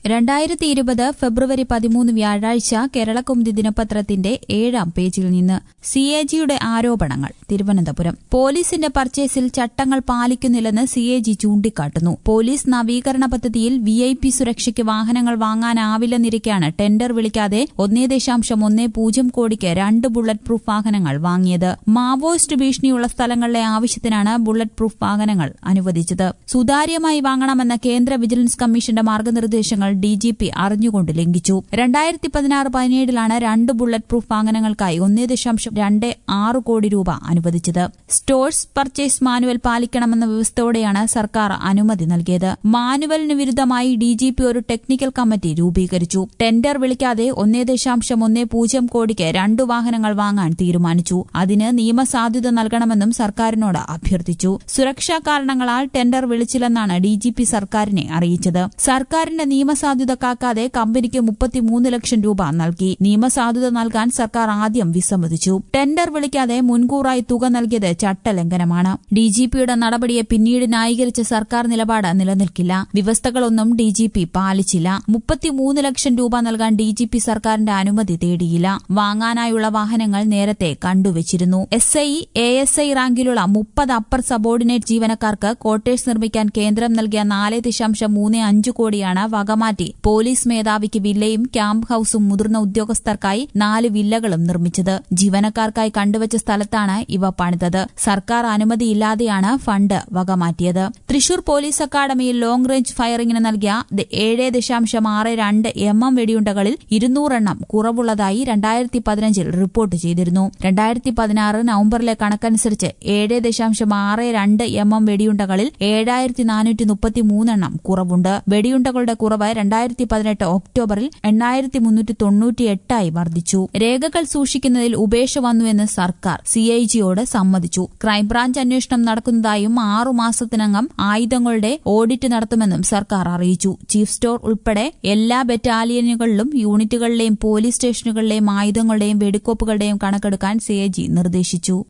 രണ്ടായിരത്തി ഇരുപത് ഫെബ്രുവരി പതിമൂന്ന് വ്യാഴാഴ്ച കേരളകൗമുദി ദിനപത്രത്തിന്റെ ഏഴാം പേജിൽ നിന്ന് സി എ ജിയുടെ ആരോപണങ്ങൾ തിരുവനന്തപുരം പോലീസിന്റെ പർച്ചേസിൽ ചട്ടങ്ങൾ പാലിക്കുന്നില്ലെന്ന് സി എ ജി ചൂണ്ടിക്കാട്ടുന്നു പോലീസ് നവീകരണ പദ്ധതിയിൽ വി ഐ പി സുരക്ഷയ്ക്ക് വാഹനങ്ങൾ വാങ്ങാനാവില്ലെന്നിരിക്കെയാണ് ടെൻഡർ വിളിക്കാതെ ഒന്നേ ദശാംശം ഒന്നേ പൂജ്യം കോടിക്ക് രണ്ട് ബുള്ളറ്റ് പ്രൂഫ് വാഹനങ്ങൾ വാങ്ങിയത് മാവോയിസ്റ്റ് ഭീഷണിയുള്ള സ്ഥലങ്ങളിലെ ആവശ്യത്തിനാണ് ബുള്ളറ്റ് പ്രൂഫ് വാഹനങ്ങൾ അനുവദിച്ചത് സുതാര്യമായി വാങ്ങണമെന്ന കേന്ദ്ര വിജിലൻസ് കമ്മീഷന്റെ മാർഗനിർദ്ദേശങ്ങൾ ഡി ജി പി അറിഞ്ഞുകൊണ്ട് ലംഘിച്ചു രണ്ടായിരത്തി പതിനാറ് പതിനേഴിലാണ് രണ്ട് ബുള്ളറ്റ് പ്രൂഫ് വാഹനങ്ങൾക്കായി ഒന്നേ ദശാംശം രണ്ട് ആറ് കോടി രൂപ അനുവദിച്ചത് സ്റ്റോഴ്സ് പർച്ചേസ് മാനുവൽ പാലിക്കണമെന്ന വ്യവസ്ഥയോടെയാണ് സർക്കാർ അനുമതി നൽകിയത് മാനുവലിന് വിരുദ്ധമായി ഡി ജി പി ഒരു ടെക്നിക്കൽ കമ്മിറ്റി രൂപീകരിച്ചു ടെൻഡർ വിളിക്കാതെ ഒന്നേ ദശാംശം ഒന്നേ പൂജ്യം കോടിക്ക് രണ്ടു വാഹനങ്ങൾ വാങ്ങാൻ തീരുമാനിച്ചു അതിന് നിയമസാധുത നൽകണമെന്നും സർക്കാരിനോട് അഭ്യർത്ഥിച്ചു സുരക്ഷാ കാരണങ്ങളാൽ ടെൻഡർ വിളിച്ചില്ലെന്നാണ് ഡി ജി പി സർക്കാരിനെ അറിയിച്ചത് സർക്കാരിന്റെ നിയമസാധുത കാക്കാതെ കമ്പനിക്ക് മുപ്പത്തിമൂന്ന് ലക്ഷം രൂപ നൽകി നിയമസാധുത നൽകാൻ സർക്കാർ ആദ്യം വിസമ്മതിച്ചു ടെൻഡർ വിളിക്കാതെ മുൻകൂറായി തുക നൽകിയത് ചട്ടലംഘനമാണ് ഡി ജി പിയുടെ നടപടിയെ പിന്നീട് ന്യായീകരിച്ച സർക്കാർ നിലപാട് നിലനിൽക്കില്ല വ്യവസ്ഥകളൊന്നും ഡി ജി പി പാലിച്ചില്ല മുപ്പത്തിമൂന്ന് ലക്ഷം രൂപ നൽകാൻ ഡി ജി പി സർക്കാരിന്റെ അനുമതി തേടിയില്ല വാങ്ങാനായുള്ള വാഹനങ്ങൾ നേരത്തെ കണ്ടുവച്ചിരുന്നു S I A S I റാങ്കിലുള്ള മുപ്പത് അപ്പർ സബോർഡിനേറ്റ് ജീവനക്കാർക്ക് ക്വാർട്ടേഴ്സ് നിർമ്മിക്കാൻ കേന്ദ്രം നൽകിയ നാല് ദശാംശം മൂന്ന് അഞ്ച് കോടിയാണ് വകമാറ്റി പോലീസ് മേധാവിക്ക് വില്ലയും ക്യാമ്പ് ഹൌസും മുതിർന്ന ഉദ്യോഗസ്ഥർക്കായി നാല് വില്ലകളും നിർമ്മിച്ചത് ജീവനക്കാർക്കായി കണ്ടുവച്ച സ്ഥലത്താണ് ഇവ പണിതത് സർക്കാർ അനുമതിയില്ലാതെയാണ് ഫണ്ട് വകമാറ്റിയത് തൃശൂർ പോലീസ് അക്കാദമിയിൽ ലോങ് റേഞ്ച് ഫയറിംഗിന് നൽകിയ ഏഴ് ദശാംശം ആറ് രണ്ട് എം എം വെടിയുണ്ടകളിൽ ഇരുന്നൂറെണ്ണം കുറവുള്ളതായി രണ്ടായിരത്തി പതിനഞ്ചിൽ റിപ്പോർട്ട് ചെയ്തിരുന്നു രണ്ടായിരത്തി പതിനാറ് നവംബറിലെ കണക്കനുസരിച്ച് ഏഴ് ദശാംശം ആറ് രണ്ട് എം എം വെടിയുണ്ടകളിൽ ഏഴായിരത്തി നാനൂറ്റി മുപ്പത്തിമൂന്നെണ്ണം കുറവുണ്ട് വെടിയുണ്ടകളുടെ കുറവ് രണ്ടായിരത്തി പതിനെട്ട് ഒക്ടോബറിൽ എണ്ണായിരത്തി മുന്നൂറ്റി തൊണ്ണൂറ്റിയെട്ടായി വർദ്ധിച്ചു രേഖകൾ സൂക്ഷിക്കുന്നതിൽ ഉപേക്ഷ വന്നുവെന്ന് സർക്കാർ സിഐജിയോട് സമ്മതിച്ചു ക്രൈംബ്രാഞ്ച് അന്വേഷണം നടക്കുന്നതായും ആറു മാസത്തിനകം ആയുധങ്ങളുടെ ഓഡിറ്റ് നടത്തുമെന്നും സർക്കാർ അറിയിച്ചു ചീഫ് സ്റ്റോർ ഉൾപ്പെടെ എല്ലാ ബറ്റാലിയനുകളിലും യൂണിറ്റുകളിലെയും പോലീസ് സ്റ്റേഷനുകളിലെയും ആയുധങ്ങളുടെയും വെടിക്കോപ്പുകളുടെയും കണക്കെടുക്കാൻ സിഐജി നിർദ്ദേശിച്ചു